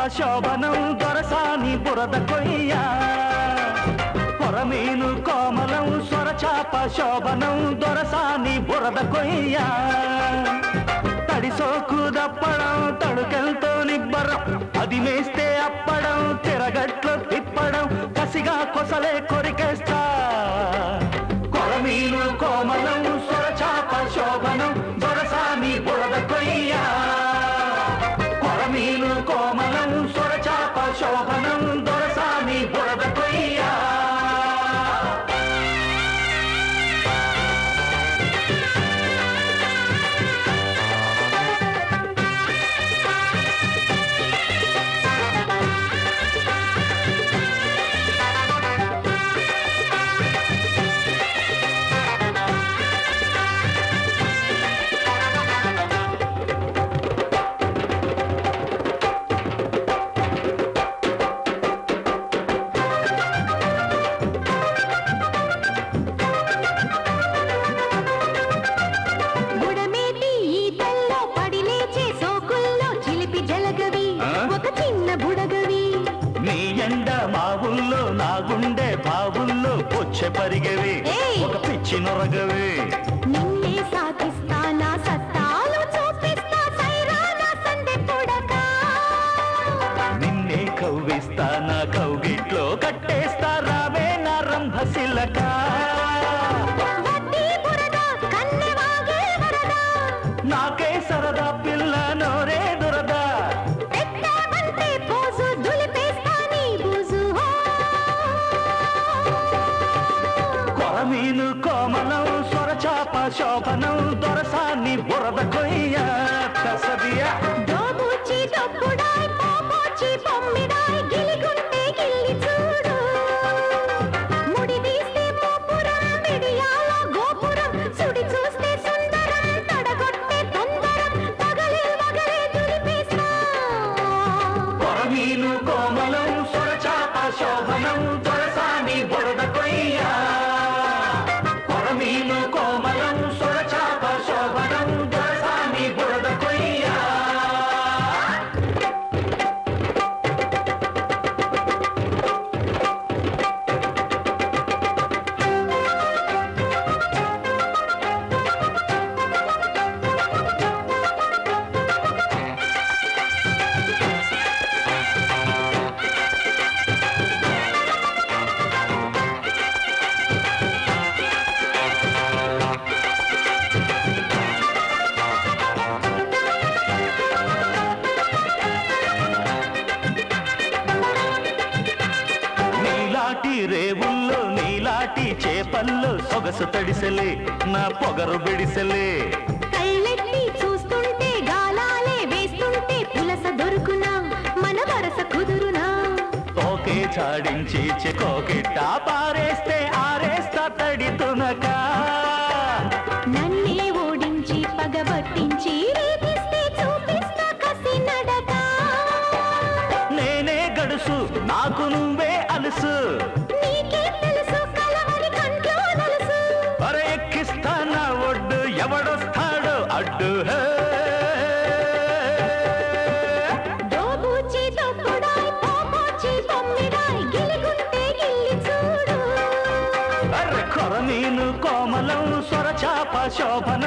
శోభనం దొరసాని బురద కొయ్య కొరమీను కోమలం స్వరచాప శోభనం దొరసాని బురద కొయ్య తడి సోకు దప్పడం తడుకెళ్తో నిబ్బరం అది మేస్తే అప్పడం తిరగట్లు తిప్పడం కసిగా కొసలే కొరికేస్తా కొరమీను కోమలం స్వరచాప శోభనం దొరసాని బురద కొయ్యా కొరమీను కోమలం స్వరచాప శోభనం దొరసాని బురద కొయ్యా బుడమేటి ఈతల్లో పడి లేచే సోకుల్లో చిలిపి జలగవి ఆ? ఒక చిన్న బుడగవి నీ ఎండ మా ఊళ్ళో నా గుండె బావుల్లో పొచ్చే పరిగెవి ఏయ్! ఒక పిచ్చి నొరగవి నిన్నే సాధిస్తా నా సత్తాలు చూపిస్తా సైరానా సందె పుడక నిన్నే కవ్విస్తా నా కౌగిట్లో కట్టేస్తా రావే నా రంభశిలక వడ్డీ బురద కన్నె వాగే వరద నాకే సరదా పిల్ల నోరే దురదా పెట్టావంటే పోజు దులిపేస్తా నీ బూజు హో. కొరమీను కోమలం స్వరచాప శోభనం దొరసాన్ని బురద కొయ్య కసదియా దోబూచి దొప్పుడాయ్ పోపోచి పొమ్మిడాయ్ గిలిగుంటే గిల్లి చూడు ముడి తీస్తే మోపురం మిడియాల గోపురం సుడి చూస్తే సుందరం తడగొట్టే తొందరం పగలే మగలే దులిపేస్తా కొరమీను కోమలం స్వరచాప శోభనం దొరసాని బురద కొయ్య కొరమీను కోమలం స్వరచాప శోభనం దొరసాని బురద కొయ్య నీలాటి రేవుల్లో నీలాటి చేపల్లో సొగసు తడిసెలే నా పొగరు బిడిసెలే కళ్ళెత్తి చూస్తుంటే గాలాలే వేస్తుంటే పులస దొరుకునా మన వరస కుదురునా కోకే చాడించి చెకోకిట్టా పారేస్తే ఆరేస్తా తడి తునక నన్నే ఓడించి పగబట్టించి రేపిస్తే చూపిస్తా కసి నడక నేనే గడుసు నాకు నువ్వే అలుసు నీకే తెలుసు కలవరి కంట్లో నలుసు అరే ఎక్కిస్తా నా ఒడ్డు ఎవడొస్తాడు అడ్డు హే. దోబూచి దొప్పుడాయ్ పోపోచి బొమ్మిడాయ్ గిలిగుంటే గిల్లి చూడు అరే కొరమీను కోమలం స్వరచాప శోభనం